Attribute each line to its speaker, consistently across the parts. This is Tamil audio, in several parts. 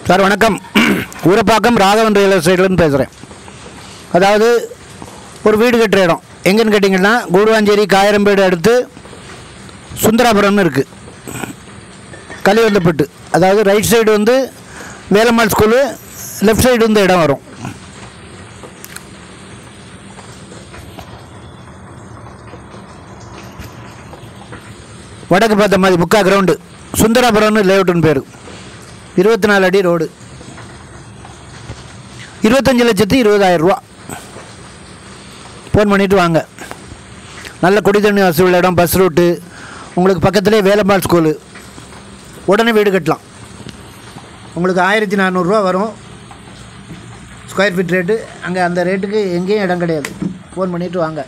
Speaker 1: சார் வணக்கம் ஊரப்பாக்கம் ராகவன் ரியல் எஸ்டேட்லேருந்து பேசுகிறேன் அதாவது ஒரு வீடு கட்டுற இடம் எங்கேன்னு கேட்டிங்கன்னா கூடுவாஞ்சேரி காயரம்பேடு அடுத்து சுந்தராபுரம்னு இருக்குது கலிவந்தப்பட்டு அதாவது ரைட் சைடு வந்து வேலம்மாள் ஸ்கூலு லெஃப்ட் சைடு வந்து இடம் வரும் வடக்கு பார்த்த மாதிரி முக்கா கிரவுண்டு சுந்தராபுரம்னு லேஅவுட்டுன்னு பேர் இருபத்தி நாலு அடி ரோடு இருபத்தஞ்சி லட்சத்து இருபதாயிரம் ரூபா ஃபோன் பண்ணிவிட்டு வாங்க நல்ல குடி தண்ணி வசதி உள்ள இடம் பஸ் ரூட்டு உங்களுக்கு பக்கத்துலேயே வேலம்பாள் ஸ்கூலு உடனே வீடு கட்டலாம் உங்களுக்கு ஆயிரத்தி நானூறுரூவா வரும் ஸ்கொயர் ஃபீட் ரேட்டு அங்கே அந்த ரேட்டுக்கு எங்கேயும் இடம் கிடையாது ஃபோன் பண்ணிவிட்டு வாங்க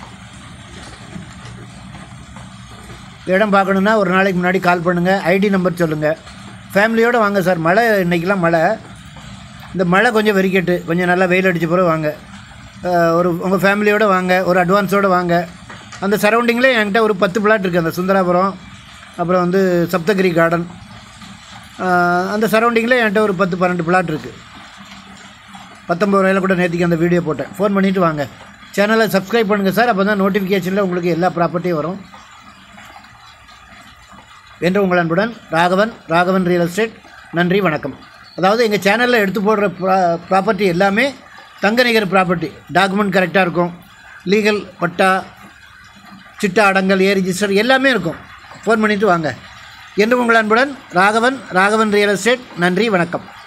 Speaker 1: இடம் பார்க்கணுன்னா ஒரு நாளைக்கு முன்னாடி கால் பண்ணுங்கள் ஐடி நம்பர் சொல்லுங்கள் ஃபேமிலியோடு வாங்க சார் மழை இன்றைக்கெலாம் மழை இந்த மழை கொஞ்சம் வெறிக்கட்டு கொஞ்சம் நல்லா வெயில் அடித்த பிறகு வாங்க அஹ் ஒரு உங்கள் ஃபேமிலியோடு வாங்க ஒரு அட்வான்ஸோடு வாங்க அந்த சரௌண்டிங்கில் என்கிட்ட ஒரு பத்து பிளாட் இருக்குது அந்த சுந்தராபுரம் அப்புறம் வந்து சப்தகிரி கார்டன் அஹ் அந்த சரௌண்டிங்கில் என்கிட்ட ஒரு பத்து பன்னெண்டு பிளாட் இருக்குது பத்தொம்பது ரூபாயில் கூட நேற்றுக்கு அந்த வீடியோ போட்டேன் ஃபோன் பண்ணிவிட்டு வாங்க சேனலை சப்ஸ்கிரைப் பண்ணுங்கள் சார் அப்போ தான் நோட்டிஃபிகேஷனில் உங்களுக்கு எல்லா ப்ராப்பர்ட்டியும் வரும் என்று உங்கள் அன்புடன் ராகவன் ராகவன் ரியல் எஸ்டேட் நன்றி வணக்கம் அதாவது எங்கள் சேனலில் எடுத்து போடுற ப்ரா ப்ராப்பர்ட்டி எல்லாமே தங்க நிகர் ப்ராப்பர்ட்டி டாக்குமெண்ட் கரெக்டாக இருக்கும் லீகல் பட்டா சிட்டா அடங்கல் ஏ ரிஜிஸ்டர் எல்லாமே இருக்கும் ஃபோன் பண்ணிவிட்டு வாங்க என்று உங்கள் அன்புடன் ராகவன் ராகவன் ரியல் எஸ்டேட் நன்றி வணக்கம்